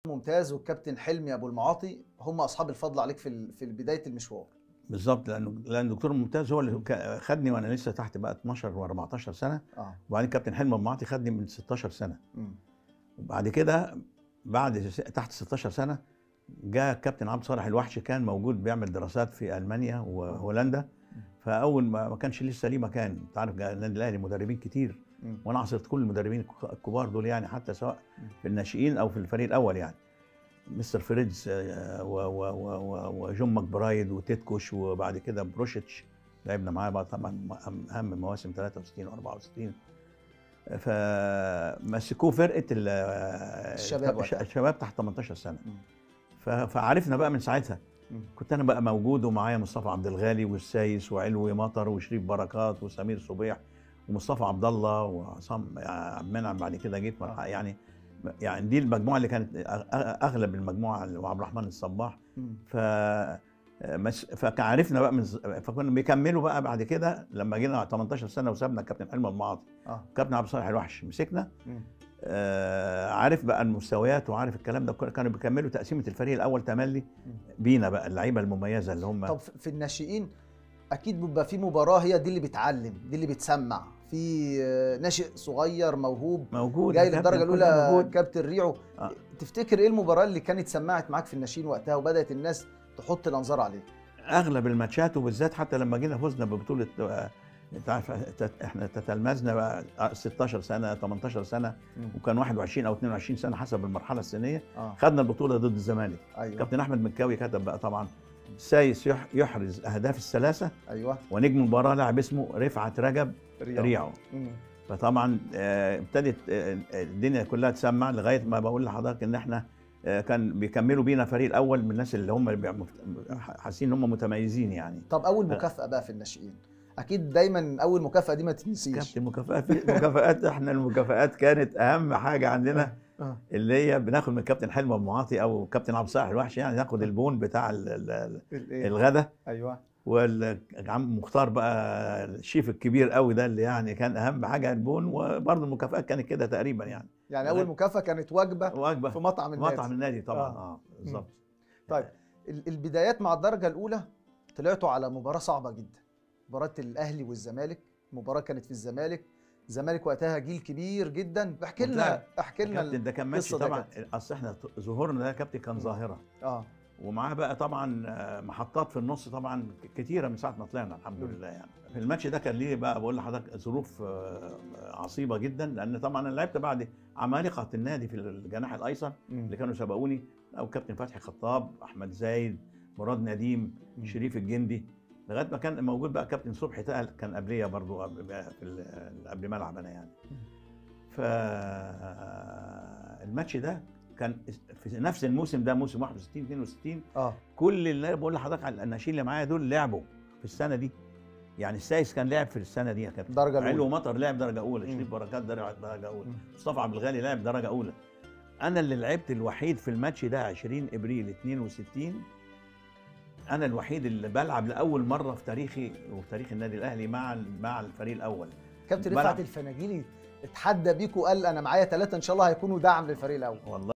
ممتاز والكابتن حلمي ابو المعاطي هم اصحاب الفضل عليك في ال- في بدايه المشوار بالظبط لانه لان الدكتور ممتاز هو اللي كا- خدني وانا لسه تحت بقى 12 و14 سنه اه وبعدين كابتن حلمي ابو معاطي خدني من 16 سنه مم. وبعد كده بعد س- تحت 16 سنه جاء كابتن عبد صالح الوحش كان موجود بيعمل دراسات في المانيا وهولندا فاول ما ما كانش لسه ليه مكان انت عارف جا- النادي الاهلي مدربين كتير مم. وانا عصرت كل المدربين الك- الكبار دول يعني حتى سواء مم. في الناشئين او في الفريق الاول يعني مستر فريدز آه، و- و- و- و- وجون ماكبرايد وتيتكوش وبعد كده بروشيتش لعبنا معاه بقى طبعا اهم أهم مواسم 63 و64 فمسكوه فرقه ال- الشباب الش- وقتها. الشباب تحت 18 سنه مم. ف- فعرفنا بقى من ساعتها مم. كنت انا بقى موجود ومعايا مصطفى عبد الغالي والسايس وعلوي مطر وشريف بركات وسمير صبيح ومصطفى عبد الله وعصام عبد المنعم بعد كده جيت مرحلة يعني يعني دي المجموعه اللي كانت أغ- أغ- اغلب المجموعه وعبد الرحمن الصباح مم. ف مس... فكان عرفنا بقى من ز- فكنا بيكملوا بقى بعد كده لما جينا 18 سنه وسابنا الكابتن حلمي المعاطي اه كابتن عبد الصالح الوحش مسكنا مم. آه عارف بقى المستويات وعارف الكلام ده كانوا بيكملوا تقسيمه الفريق الاول تملي مم. بينا بقى اللعيبه المميزه اللي هم طب في الناشئين اكيد بيبقى في مباراه هي دي اللي بتعلم دي اللي بتسمع في آه، ناشئ صغير موهوب موجود جاي يا كابتن، للدرجه كله الاولى موجود. كابتن ريعو آه. تفتكر ايه المباراه اللي كانت سمعت معاك في الناشئين وقتها وبدات الناس تحط الانظار عليه اغلب الماتشات وبالذات حتى لما جينا فزنا ببطوله آه، انت عارف تت- احنا تتلمذنا بقى آه، 16 سنه 18 سنه مم. وكان 21 او 22 سنه حسب المرحله السنيه اه خدنا البطوله ضد الزمالك ايوه كابتن احمد مكاوي كتب بقى طبعا سايس يح- يحرز اهداف الثلاثه ايوه ونجم المباراه لاعب اسمه رفعت رجب ريعو مم. فطبعا آه، ابتدت آه، الدنيا كلها تسمع لغايه ما بقول لحضرتك ان احنا آه، كان بيكملوا بينا فريق الاول من الناس اللي هم اللي بيعملوا- حاسين ان هم متميزين يعني طب اول مكافاه بقى في الناشئين اكيد دايما اول مكافاه دي ما تتنسيش كابتن مكافآت في مكافآت احنا المكافآت كانت اهم حاجه عندنا آه. اللي هي بناخد من كابتن حلمي أبو معاطي او كابتن عبد الصالح الوحش يعني ناخد البون بتاع ال- ال- الإيه؟ الغدا ايوه والعم مختار بقى الشيف الكبير قوي ده اللي يعني كان اهم حاجه البون وبرضه المكافآت كانت كده تقريبا يعني يعني اول مكافاه كانت وجبه وجبه في مطعم النادي مطعم النادي طبعا آه. اه بالظبط طيب ال- البدايات مع الدرجه الاولى طلعتوا على مباراه صعبه جدا مباراه الاهلي والزمالك مباراه كانت في الزمالك الزمالك وقتها جيل كبير جدا احكي لنا وبتلعب. احكي لنا كابتن ده كان ماشي القصة ده طبعا كانت. اصل احنا ظهورنا ده كابتن كان مم. ظاهره اه ومعاه بقى طبعا آه، محطات في النص طبعا كتيره من ساعه ما طلعنا الحمد مم. لله يعني في الماتش ده كان ليه بقى بقول لحضرتك ظروف آه، عصيبه جدا لان طبعا انا لعبت بعد عمالقه النادي في الجناح الايسر مم. اللي كانوا سبقوني او كابتن فتحي خطاب احمد زايد مراد نديم مم. شريف الجندي لغايه ما كان موجود بقى كابتن صبحي تقل كان قبليه برضو قبل في ال- قبل ملعب انا يعني ف الماتش ده كان في نفس الموسم ده موسم 61 62 اه كل اللي بقول لحضرتك على الناشئين اللي معايا دول لعبوا في السنه دي يعني السايس كان لعب في السنه دي يا كابتن درجه علو الاولى مطر لعب درجه اولى مم. شريف بركات درجه درجه اولى مم. مصطفى عبد الغالي لعب درجه اولى انا اللي لعبت الوحيد في الماتش ده 20 ابريل 62 انا الوحيد اللي بلعب لاول مره في تاريخي وفي تاريخ النادي الاهلي مع مع الفريق الاول كابتن بلعب. رفعت الفناجيلي اتحدى بيكوا قال انا معايا ثلاثه ان شاء الله هيكونوا دعم للفريق الاول والله